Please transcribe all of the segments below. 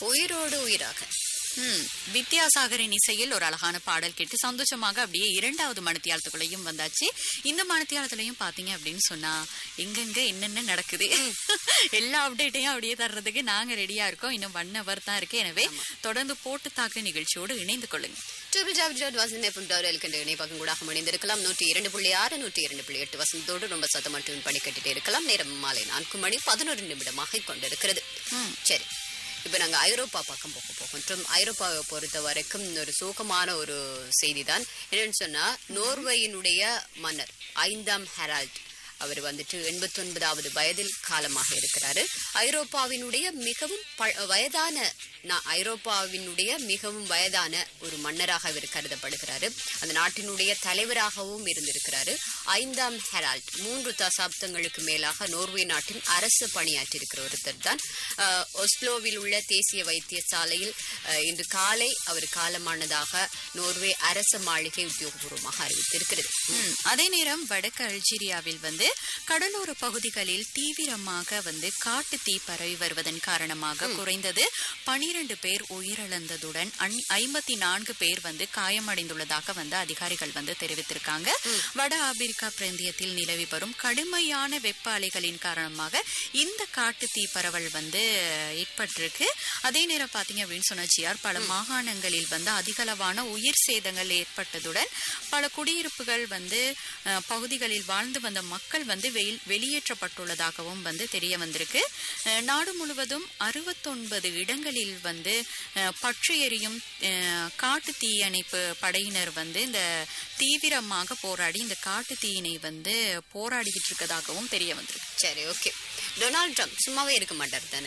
உயிரோடு உயிராக ம், வித்யாசாகரின் இசையில் ஒரு அழகான பாடல் கேட்டு சந்தோஷமாக அப்படியே இரண்டாவது மணித்தியாலத்துக்குள்ளேயும் வந்தாச்சு இந்த மணித்தியாலத்திலையும் பாத்தீங்க அப்படின்னு சொன்னா எங்கெங்க என்னென்ன நடக்குது எல்லா அப்டேட்டையும் அப்படியே தர்றதுக்கு நாங்க ரெடியா இருக்கோம் இன்னும் ஒன் ஹவர் தான் இருக்கு எனவே தொடர்ந்து போட்டு தாக்கு நிகழ்ச்சியோடு இணைந்து கொள்ளுங்க ட்ரிபிள் ஜாப் ஜாட் வசந்த் எஃப்எம் டவர் இருக்கின்ற இணைப்பக்கம் கூட இணைந்திருக்கலாம் நூற்றி இரண்டு புள்ளி ஆறு நூற்றி இரண்டு புள்ளி எட்டு வசந்தோடு ரொம்ப சத்தம் மட்டும் பணி கட்டிட்டு இருக்கலாம் நேரம் மாலை நான்கு மணி பதினோரு நிமிடமாக கொண்டிருக்கிறது சரி இப்ப நாங்க ஐரோப்பா பக்கம் போக போகின்றோம் ஐரோப்பாவை பொறுத்த வரைக்கும் ஒரு சோகமான ஒரு செய்தி தான் என்னன்னு சொன்னா நோர்வேயினுடைய மன்னர் ஐந்தாம் ஹெரால்ட் அவர் வந்துட்டு எண்பத்தி ஒன்பதாவது வயதில் காலமாக இருக்கிறாரு ஐரோப்பாவினுடைய மிகவும் ப- வயதான நா- ஐரோப்பாவினுடைய மிகவும் வயதான ஒரு மன்னராக அவர் கருதப்படுகிறாரு அந்த நாட்டினுடைய தலைவராகவும் இருந்திருக்கிறாரு ஐந்தாம் ஹெரால்ட் மூன்று தசாப்தங்களுக்கு மேலாக நோர்வே நாட்டின் அரசு பணியாற்றியிருக்கிற ஒருத்தர் தான் அஹ், ஒஸ்லோவில் உள்ள தேசிய வைத்தியசாலையில் அஹ், இன்று காலை அவர் காலமானதாக நோர்வே அரசு மாளிகை உத்தியோகபூர்வமாக அறிவித்திருக்கிறது ம், அதே நேரம் வடக்கு அல்ஜீரியாவில் வந்து கடலோர பகுதிகளில் தீவிரமாக வந்து காட்டு தீ பரவி வருவதன் காரணமாக குறைந்தது பனிரெண்டு பேர் உயிரிழந்ததுடன் ஐம்பத்தி நான்கு பேர் வந்து காயமடைந்துள்ளதாக வந்து அதிகாரிகள் வந்து தெரிவித்திருக்காங்க வட ஆப்பிரிக்கா பிராந்தியத்தில் நிலவி வரும் கடுமையான வெப்ப அலைகளின் காரணமாக இந்த காட்டு தீ பரவல் வந்து ஏற்பட்டிருக்கு அதே நேரம் பாத்தீங்க அப்படின்னு சொன்ன ஜிஆர் பல மாகாணங்களில் வந்து அதிகளவான உயிர் சேதங்கள் ஏற்பட்டதுடன் பல குடியிருப்புகள் வந்து அஹ், பகுதிகளில் வாழ்ந்து வந்த மக்கள் வந்து வெயில் வெளியேற்றப்பட்டுள்ளதாகவும் வந்து தெரிய வந்திருக்கு அஹ், நாடு முழுவதும் அறுபத்தொன்பது இடங்களில் வந்து அஹ், பற்றி எரியும் அஹ், காட்டு தீயணைப்பு படையினர் வந்து இந்த தீவிரமாக போராடி இந்த காட்டு தீயினை வந்து போராடிக்கிட்டு இருக்கதாகவும் தெரிய வந்திருக்கு சரி ஓகே டொனால்ட் ட்ரம்ப் சும்மாவே இருக்க மாட்டார் தானே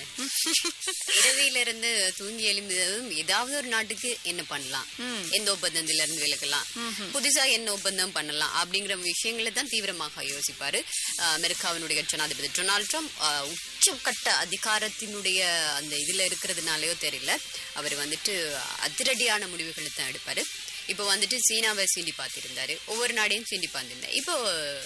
இரவியில இருந்து தூங்கி எழுந்ததும் ஏதாவது ஒரு நாட்டுக்கு என்ன பண்ணலாம் எந்த ஒப்பந்தத்துல இருந்து விலகலாம் புதுசா என்ன ஒப்பந்தம் பண்ணலாம் அப்படிங்கிற விஷயங்களை தான் தீவிரமாக யோசிப்பாரு அஹ் அமெரிக்காவினுடைய ஜனாதிபதி டொனால்ட் ட்ரம்ப் அஹ், உச்சக்கட்ட அதிகாரத்தினுடைய அந்த இதுல இருக்கிறதுனாலயோ தெரியல அவர் வந்துட்டு அதிரடியான முடிவுகளை தான் எடுப்பாரு இப்போ வந்துட்டு சீனாவை சீண்டி பார்த்திருந்தாரு ஒவ்வொரு நாடையும் சீண்டி பார்த்திருந்தார் இப்போ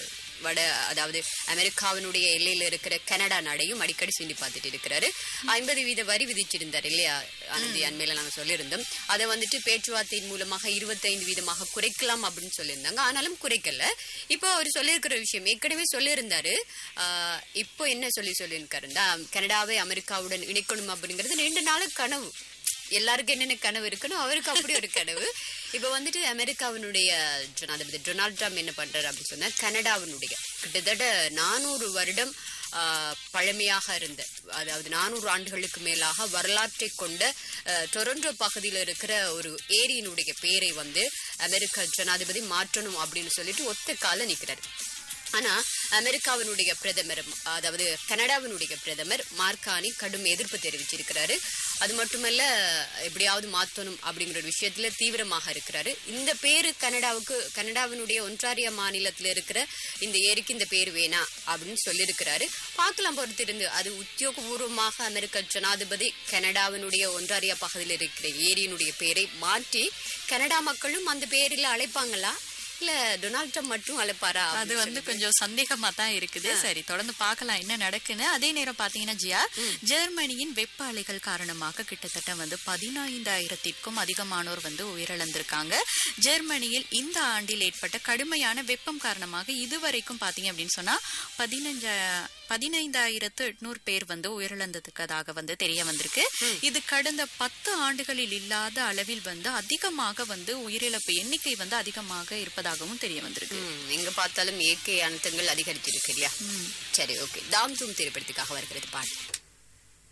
வட அதாவது அமெரிக்காவினுடைய எல்லையில இருக்கிற கனடா நாடையும் அடிக்கடி சீண்டி பார்த்துட்டு இருக்கிறாரு ஐம்பது வீத வரி விதிச்சிருந்தார் இல்லையா ஆனந்தி அண்மையில நாங்க சொல்லியிருந்தோம் அதை வந்துட்டு பேச்சுவார்த்தையின் மூலமாக இருபத்தைந்து வீதமாக குறைக்கலாம் அப்படின்னு சொல்லியிருந்தாங்க ஆனாலும் குறைக்கல இப்போ அவர் சொல்லியிருக்கிற விஷயம் ஏற்கனவே சொல்லியிருந்தாரு ஆஹ் இப்போ என்ன சொல்லி சொல்லியிருக்காருன்னா கனடாவை அமெரிக்காவுடன் இணைக்கணும் அப்படிங்கிறது ரெண்டு நாள் கனவு எல்லாருக்கும் என்னென்ன கனவு இருக்குன்னு அவருக்கு அப்படி ஒரு கனவு இப்ப வந்துட்டு அமெரிக்காவினுடைய ஜனாதிபதி டொனால்ட் ட்ரம்ப் என்ன பண்றாரு அப்படின்னு சொன்னா கனடாவினுடைய கிட்டத்தட்ட நானூறு வருடம் ஆஹ், பழமையாக இருந்த அதாவது நானூறு ஆண்டுகளுக்கு மேலாக வரலாற்றை கொண்ட ஆஹ், டொரண்டோ பகுதியில் இருக்கிற ஒரு ஏரியினுடைய பேரை வந்து அமெரிக்க ஜனாதிபதி மாற்றணும் அப்படின்னு சொல்லிட்டு ஒத்த கால நிக்கிறாரு ஆனா அமெரிக்காவினுடைய பிரதமர் அதாவது கனடாவினுடைய பிரதமர் மார்கானி கடும் எதிர்ப்பு தெரிவிச்சிருக்கிறாரு அது மட்டுமல்ல எப்படியாவது மாத்தணும் அப்படிங்கிற ஒரு விஷயத்துல தீவிரமாக இருக்கிறாரு இந்த பேரு கனடாவுக்கு கனடாவினுடைய ஒன்றாரிய மாநிலத்துல இருக்கிற இந்த ஏரிக்கு இந்த பேர் வேணா அப்படின்னு சொல்லியிருக்கிறாரு பார்க்கலாம் பொறுத்திருந்து அது உத்தியோகபூர்வமாக அமெரிக்க ஜனாதிபதி கனடாவினுடைய ஒன்றாரிய பகுதியில் இருக்கிற ஏரியினுடைய பேரை மாற்றி கனடா மக்களும் அந்த பேரில் அழைப்பாங்களா இல்ல டொனால்ட் ட்ரம்ப் மட்டும் அழைப்பாரா அது அப்படின்னு வந்து கொஞ்சம் சந்தேகமா தான் இருக்குது சரி தொடர்ந்து பார்க்கலாம் என்ன நடக்குன்னு அதே நேரம் பாத்தீங்கன்னா ஜியா ஜெர்மனியின் வெப்ப அலைகள் காரணமாக கிட்டத்தட்ட வந்து பதினைந்தாயிரத்திற்கும் அதிகமானோர் வந்து உயிரிழந்திருக்காங்க ஜெர்மனியில் இந்த ஆண்டில் ஏற்பட்ட கடுமையான வெப்பம் காரணமாக இதுவரைக்கும் பாத்தீங்க அப்படின்னு சொன்னா பதினஞ்சா பதினைந்தாயிரத்து எட்நூறு பேர் வந்து உயிரிழந்ததுக்கதாக வந்து தெரிய வந்திருக்கு இது கடந்த பத்து ஆண்டுகளில் இல்லாத அளவில் வந்து அதிகமாக வந்து உயிரிழப்பு எண்ணிக்கை வந்து அதிகமாக இருப்பதாகவும் தெரிய வந்திருக்கு ம், எங்க பார்த்தாலும் இயற்கை அனர்த்தங்கள் அதிகரிச்சிருக்கு இல்லையா சரி ஓகே தாம் தூம் திரைப்படத்துக்காக வருகிறது பாட்டு